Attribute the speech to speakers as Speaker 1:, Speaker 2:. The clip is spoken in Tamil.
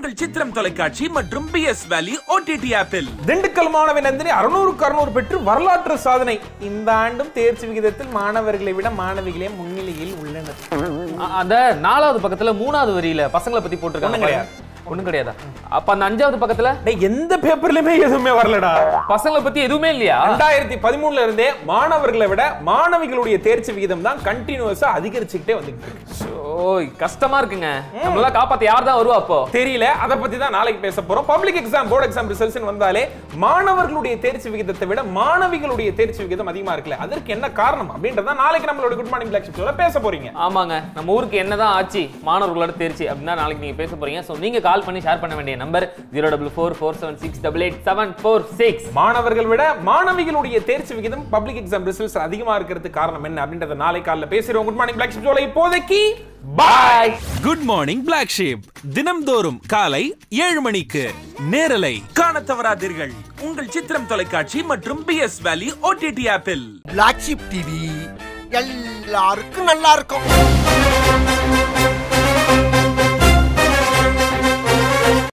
Speaker 1: உங்கள் சித்திரம் தொலைக்காட்சி மற்றும் பி எஸ் வேலி ஓடிடி ஆப்பில்
Speaker 2: திண்டுக்கல் மாணவி நந்தினி அறுநூறுக்கு அறுநூறு பெற்று வரலாற்று சாதனை இந்த ஆண்டும் தேர்ச்சி விகிதத்தில் மாணவர்களை விட மாணவிகளே முன்னிலையில் உள்ளனர்
Speaker 3: அ- அந்த நாலாவது பக்கத்துல மூணாவது வரியில பசங்களை பத்தி போட்டிருக்காங்க
Speaker 2: ஒண்ணும் கிடையாது.
Speaker 3: ஒண்ணும் கிடையாதா அப்ப அந்த அஞ்சாவது பக்கத்துல
Speaker 2: டேய் எந்த பேப்பர்லயுமே எதுவுமே வரலடா
Speaker 3: பசங்களை பத்தி எதுவுமே இல்லையா
Speaker 2: ரெண்டாயிரத்தி பதிமூணுல இருந்தே மாணவர்களை விட மாணவிகளுடைய தேர்ச்சி விகிதம் தான் கண்டினியூஸா அதிகரிச்சுக்கிட்டே வந்துகிட்டு இருக்கு
Speaker 3: ஓய் கஷ்டமா இருக்குங்க நம்மளாம் காப்பாத்த யார் தான் வருவா அப்போ
Speaker 2: தெரியல அத பத்தி தான் நாளைக்கு பேச போறோம் public exam board exam results வந்தாலே மாணவர்களுடைய தேர்ச்சி விகிதத்தை விட மாணவிகளுடைய தேர்ச்சி விகிதம் அதிகமா இருக்குல்ல அதற்கு என்ன காரணம் அப்படின்றத நாளைக்கு நம்மளோட குட் மார்னிங் பிளாக் ஷிப்ல பேச போறீங்க
Speaker 3: ஆமாங்க நம்ம ஊருக்கு என்னதான் ஆச்சு மாணவர்களோட தேர்ச்சி அப்படின்னா நாளைக்கு நீங்க பேச போறீங்க சோ நீங்க கால் பண்ணி ஷேர் பண்ண வேண்டிய number zero double four four seven six double eight seven four six
Speaker 2: மாணவர்கள் விட மாணவிகளுடைய தேர்ச்சி விகிதம் பப்ளிக் எக்ஸாம் ரிசல்ட்ஸ் அதிகமா இருக்கிறதுக்கு காரணம் என்ன அப்படின்றத நாளை காலைல பேசுறோம் குட் மார்னிங் பிளாக் ஷிப் இப்போதைக்கு bye
Speaker 1: good morning Black Sheep தினம்தோறும் காலை ஏழு மணிக்கு நேரலை காணத் தவறாதீர்கள் உங்கள் சித்திரம் தொலைக்காட்சி மற்றும் பி எஸ் வேலி ஓடிடி ஆப்பில்
Speaker 4: பிளாக் ஷிப் டிவி எல்லாருக்கும் நல்லா இருக்கும்